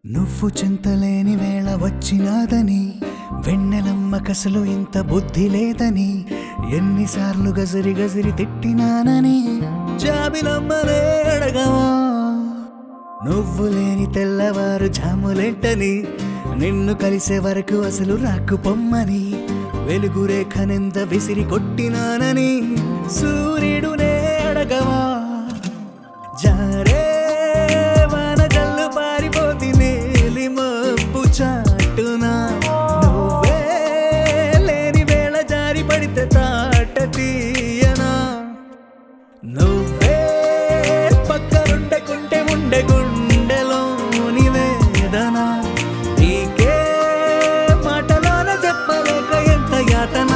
నువ్వు చింతలేని వేళ వచ్చినాదని వెన్నెలమ్మ కసలు ఇంత బుద్ధి లేదని ఎన్నిసార్లు గజిరి గజిరి తిట్టినానని జాబిలమ్మనే అడగవా నువ్వు లేని తెల్లవారు జాములేంటని నిన్ను కలిసే వరకు అసలు రాకు పొమ్మని వెలుగు రేఖనెంత విసిరి కొట్టినానని సూర్యుడునే అడగవా జారే వాన జల్లు పారిపోతి నీలి మబ్బు చాటునా నువ్వే లేని వేళ జారి పడితే తాట తీయనా నువ్వే పక్కనుండకుంటే ఉండే గుండెలోని వేదన నీకే మాటలోన చెప్పలేక ఎంత యాతన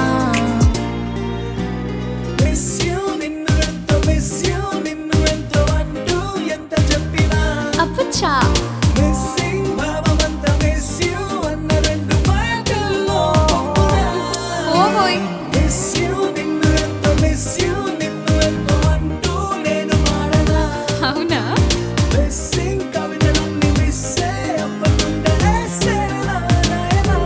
Miss you, నిన్ను ఎంత miss you, నిన్ను ఎంతో అంటూ ఎంత చెప్పినా అప్పుచ్చా Missing భావమంతా miss you అన్న రెండు మాటల్లో పొంగునా. ఓహోయ్ Miss you, నిన్ను ఎంత miss you, నిన్ను ఎంతో అంటూ నేను మాడనా అవునా మిస్సింగ్ కవితలన్నీ మిస్సే అవ్వకుండా వేసేలా నాయనా.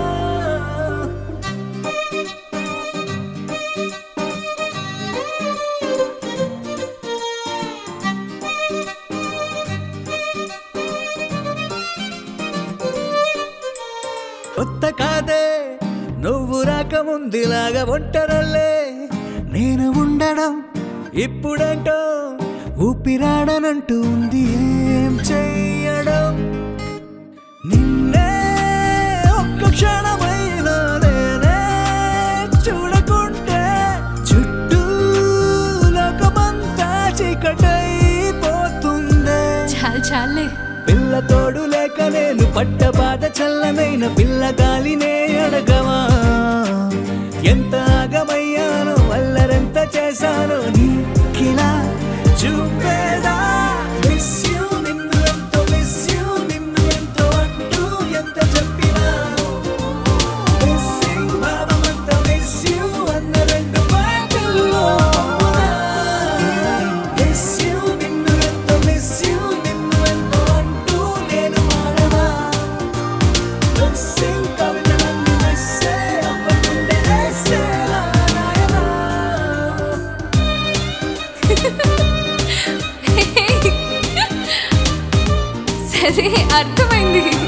కొత్త కాదే నువ్వు రాకముందులాగా ఒంటరల్లే నేను ఉండడం ఇప్పుడంటో ఊపిరాడనంటూ ఉంది ఏం చెయ్యడం నిన్నే ఒక్క క్షణమైనా నేనే చూడకుంటే చుట్టూ లోకమంతా చీకటైపోతుందే చాలు చాలే పిల్ల తోడు లేక నేను పట్ట బాధ చల్లనైన పిల్ల గాలినే అడగవా ఎంత ఆగమయ్యానో వల్లరెంత చేశానో నీకిలా చూపేదా Miss you, నిన్ను ఎంతో miss you, నిన్ను ఎంతో అంటూ ఎంత చెప్పినా Missing భావమంతా miss you అన్న రెండు మాటల్లో పొంగునా. Miss you, నిన్ను ఎంతో miss you, నిన్ను ఎంతో అంటూ నేను మారనా. Missing కవితలన్నీ miss ఏ అవ్వకుండే వేసేలా నాయనా. సరే అర్థమైంది